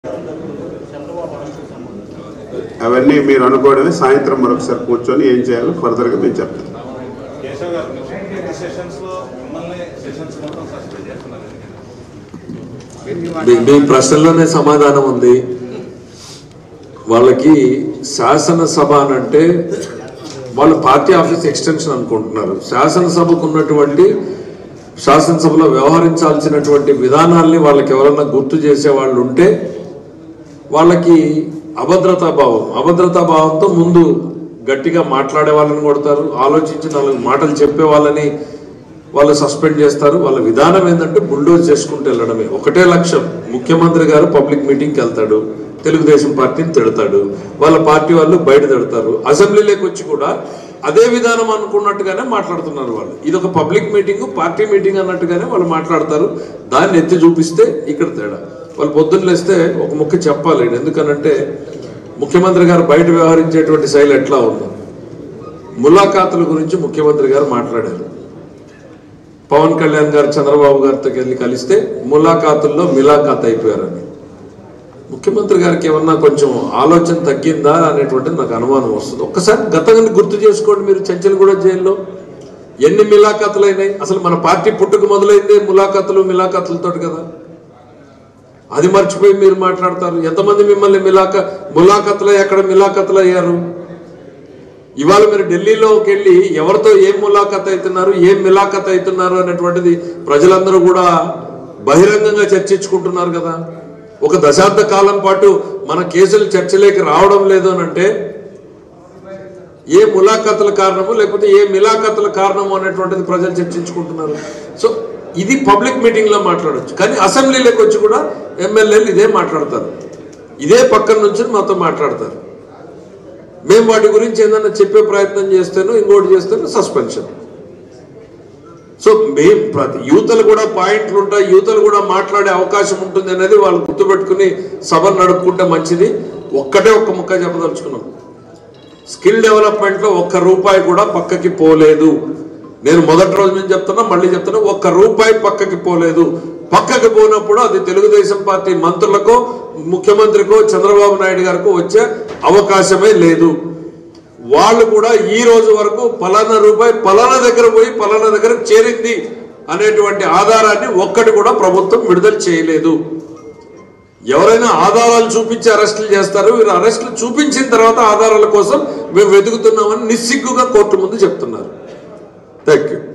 అవన్నీ మీరు అనుకోవడమే సాయంత్రం మరొకసారి కూర్చొని ఏం చేయాలో ఫర్దర్గా మేము చెప్తాం కేశవ్ గారు ఎన్ని సెషన్స్ లో మిమ్మల్ని సెషన్స్ మొత్తం సస్పెండ్ చేస్తున్నారు మీ- మీ ప్రశ్నలోనే సమాధానం ఉంది వాళ్ళకి శాసనసభ అని అంటే వాళ్ళు పార్టీ ఆఫీస్ ఎక్స్టెన్షన్ అనుకుంటున్నారు శాసనసభకు ఉన్నటువంటి శాసనసభలో వ్యవహరించాల్సినటువంటి విధానాల్ని వాళ్ళకి ఎవరన్నా గుర్తు చేసే వాళ్ళు ఉంటే వాళ్ళకి అభద్రతా భావం అభద్రతా భావంతో ముందు గట్టిగా మాట్లాడే వాళ్ళని కొడతారు ఆలోచించి నాలుగు మాటలు చెప్పే వాళ్ళని వాళ్ళు సస్పెండ్ చేస్తారు వాళ్ళ విధానం ఏంటంటే బుల్డోజ్ చేసుకుంటూ వెళ్ళడమే ఒకటే లక్ష్యం ముఖ్యమంత్రి గారు పబ్లిక్ మీటింగ్కి వెళ్తాడు తెలుగుదేశం పార్టీని తిడతాడు వాళ్ళ పార్టీ వాళ్ళు బయట తిడతారు అసెంబ్లీలోకి వచ్చి కూడా అదే విధానం అనుకున్నట్టుగానే మాట్లాడుతున్నారు వాళ్ళు ఇది ఒక పబ్లిక్ మీటింగ్ పార్టీ మీటింగ్ అన్నట్టుగానే వాళ్ళు మాట్లాడతారు దాన్ని ఎత్తి చూపిస్తే ఇక్కడ తేడా వాళ్ళు పొద్దున్న లేస్తే ఒక ముక్క చెప్పాలి ఎందుకనంటే ముఖ్యమంత్రి గారు బయట వ్యవహరించేటువంటి శైలి ఎట్లా ఉందో ములాఖాతుల గురించి ముఖ్యమంత్రి గారు మాట్లాడారు పవన్ కళ్యాణ్ గారు చంద్రబాబు గారితో వెళ్ళి కలిస్తే ములాఖాతుల్లో మిలాఖాత్ అయిపోయారని ముఖ్యమంత్రి గారికి ఏమన్నా కొంచెం ఆలోచన తగ్గిందా అనేటువంటిది నాకు అనుమానం వస్తుంది ఒక్కసారి గతాన్ని గుర్తు చేసుకోండి మీరు చంచలగూడ జైల్లో ఎన్ని మిలాఖాతులు అయినాయి అసలు మన పార్టీ పుట్టుకు మొదలైందే ములాఖాతులు మిలాఖాతులతో కదా అది మర్చిపోయి మీరు మాట్లాడతారు ఎంతమంది మిమ్మల్ని మిలాక ములాఖతులు ఎక్కడ మిలాఖతులు అయ్యారు ఇవాళ మీరు ఢిల్లీలోకి వెళ్ళి ఎవరితో ఏం ములాఖత్ అవుతున్నారు ఏం మిలాఖత్ అవుతున్నారు అనేటువంటిది ప్రజలందరూ కూడా బహిరంగంగా చర్చించుకుంటున్నారు కదా ఒక దశాబ్ద కాలం పాటు మన కేసులు చర్చలోకి రావడం లేదు అని అంటే ఏ ములాఖతుల కారణము లేకపోతే ఏ మిలాఖతుల కారణము అనేటువంటిది ప్రజలు చర్చించుకుంటున్నారు సో ఇది పబ్లిక్ మీటింగ్ లో మాట్లాడొచ్చు కానీ అసెంబ్లీలోకి వచ్చి కూడా ఎమ్మెల్యేలు ఇదే మాట్లాడతారు ఇదే పక్కన నుంచి మాతో మాట్లాడతారు మేము వాటి గురించి ఏదైనా చెప్పే ప్రయత్నం చేస్తేనో ఇంకోటి చేస్తేనో సస్పెన్షన్ సో మేం ప్రతి యువతలు కూడా పాయింట్లు ఉంటాయి యువతలు కూడా మాట్లాడే అవకాశం ఉంటుంది అనేది వాళ్ళు గుర్తుపెట్టుకుని సభ నడుపుకుంటే మంచిది ఒక్కటే ఒక్క ముక్క చెప్పదలుచుకున్నాం స్కిల్ డెవలప్మెంట్ లో ఒక్క రూపాయి కూడా పక్కకి పోలేదు నేను మొదటి రోజు నుంచి చెప్తున్నా మళ్ళీ చెప్తున్నా ఒక్క రూపాయి పక్కకి పోలేదు పక్కకి పోనప్పుడు అది తెలుగుదేశం పార్టీ మంత్రులకో ముఖ్యమంత్రికో చంద్రబాబు నాయుడు గారికో వచ్చే అవకాశమే లేదు వాళ్ళు కూడా ఈ రోజు వరకు పలానా రూపాయి పలానా దగ్గర పోయి పలానా దగ్గర చేరింది అనేటువంటి ఆధారాన్ని ఒక్కటి కూడా ప్రభుత్వం విడుదల చేయలేదు ఎవరైనా ఆధారాలు చూపించి అరెస్టులు చేస్తారు వీరు అరెస్టులు చూపించిన తర్వాత ఆధారాల కోసం మేము వెతుకుతున్నామని నిస్సిగ్గుగా కోర్టు ముందు చెప్తున్నారు థ్యాంక్ యూ